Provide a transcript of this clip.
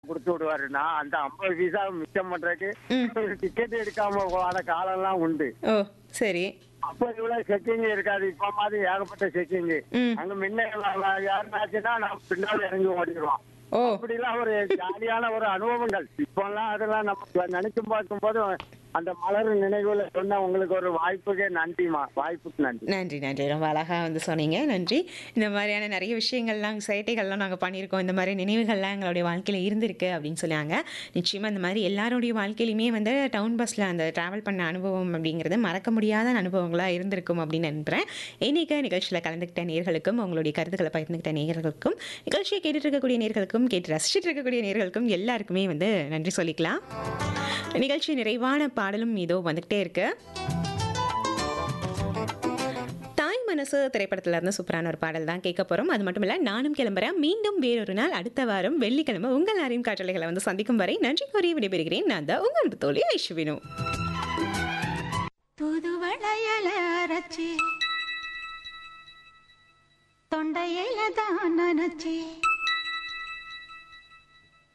கொடுத்து விடுவாருன்னா அந்த ஐம்பது பைசா மிச்சம் பண்றதுக்கு டிக்கெட் எடுக்காம போன காலம்லாம் உண்டு ஓ சரி அப்ப இவ்வளவு செக்கிங் இருக்காது இப்ப மாதிரி ஏகப்பட்ட செக்கிங் ம். அங்க முன்ன யாருனாச்சுன்னா நான் பின்னால இறங்கி ஓடிடுவான் ஓ அப்படிலாம் ஒரு ஜாலியான ஒரு அனுபவங்கள் இப்பெல்லாம் அதெல்லாம் நம்ம நினைக்கும் பார்க்கும் போது அந்த மலர் நினைவுல சொன்ன உங்களுக்கு ஒரு வாய்ப்புக்கே நன்றிமா வாய்ப்புக்கு நன்றி நன்றி நன்றி ரொம்ப அழகாக வந்து சொன்னீங்க நன்றி இந்த மாதிரியான நிறைய விஷயங்கள்லாம் சேட்டைகள்லாம் நாங்கள் பண்ணியிருக்கோம் இந்த மாதிரி நினைவுகள்லாம் எங்களுடைய வாழ்க்கையில் இருந்திருக்கு அப்படின்னு சொன்னாங்க நிச்சயமாக இந்த மாதிரி எல்லாருடைய வாழ்க்கையிலுமே வந்து டவுன் பஸ்ஸில் அந்த ட்ராவல் பண்ண அனுபவம் அப்படிங்கிறது மறக்க முடியாத அனுபவங்களாக இருந்திருக்கும் அப்படின்னு நம்புகிறேன் இன்னைக்கு நிகழ்ச்சியில் கலந்துக்கிட்ட நேர்களுக்கும் உங்களுடைய கருத்துக்களை பகிர்ந்துக்கிட்ட நேர்களுக்கும் நிகழ்ச்சியை கேட்டுட்டு இருக்கக்கூடிய நேர்களுக்கும் கேட்டு ரசிச்சுட்டு இருக்கக்கூடிய நேர்களுக்கும் எல்லாருக்குமே வந்து நன்றி சொல்லிக்கலாம் நிகழ்ச்சி நிறைவான பாடலும் இதோ வந்துகிட்டே இருக்கு தாய் மனசு திரைப்படத்துல இருந்து சூப்பரான ஒரு பாடல் தான் கேட்க போறோம் அது மட்டும் இல்ல நானும் கிளம்புறேன் மீண்டும் வேறொரு நாள் அடுத்த வாரம் வெள்ளிக்கிழமை உங்கள் எல்லாரையும் காற்றலைகளை வந்து சந்திக்கும் வரை நன்றி கூறி விடைபெறுகிறேன் நான் தான் உங்கள் அன்பு தோழி ஐஸ்வினு புது வளையல அரைச்சி தொண்டையில தான் நினைச்சி